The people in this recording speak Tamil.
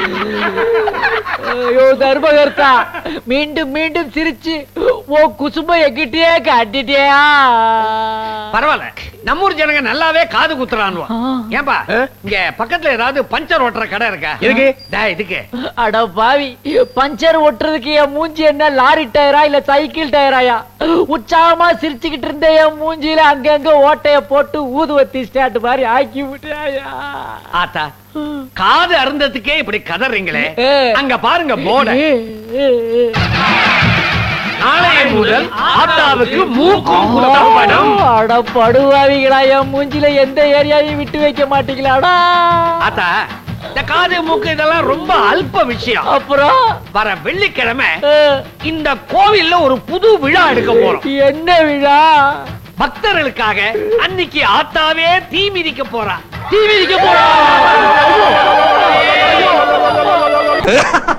ஐயோ தர்மகர்த்தா மீண்டும் மீண்டும் சிரிச்சு ஓ குசும்ப எங்கிட்டயே காட்டிட்டியா பரவாயில்ல நம்ம ஊர் ஜனங்க நல்லாவே காது குத்துறானுவா ஆ. ஏன்பா இங்க பக்கத்துல ஏதாவது பஞ்சர் ஓட்டுற கடை இருக்கா எதுக்கு? டேய், இதுக்கு அட பாவி பஞ்சர் ஒட்டுறதுக்கு என் மூஞ்சி என்ன லாரி டயரா இல்ல சைக்கிள் டயராயா உற்சாகமா சிரிச்சுக்கிட்டு இருந்த என் மூஞ்சில அங்கங்க ஓட்டைய போட்டு ஊதுவத்தி ஸ்டாண்ட் மாதிரி ஆக்கி விட்டாயா ஆத்தா காது அருந்ததுக்கே இப்படி கதறீங்களே ஏ. அங்க பாருங்க போர்ட நாளைய முதல் ஆத்தாவுக்கு மூக்கும் குத்தம் படம் அட படுவாவிகளா என் மூஞ்சில எந்த ஏரியாவையும் விட்டு வைக்க மாட்டீங்களாடா ஆத்தா இந்த காது மூக்கு இதெல்லாம் ரொம்ப அல்ப விஷயம் அப்புறம் வர வெள்ளிக்கிழமை அஹ், இந்த கோவில்ல ஒரு புது விழா எடுக்க போறோம் என்ன விழா பக்தர்களுக்காக அன்னைக்கு ஆத்தாவே தீ மிதிக்க போறா தீ மிதிக்க போறா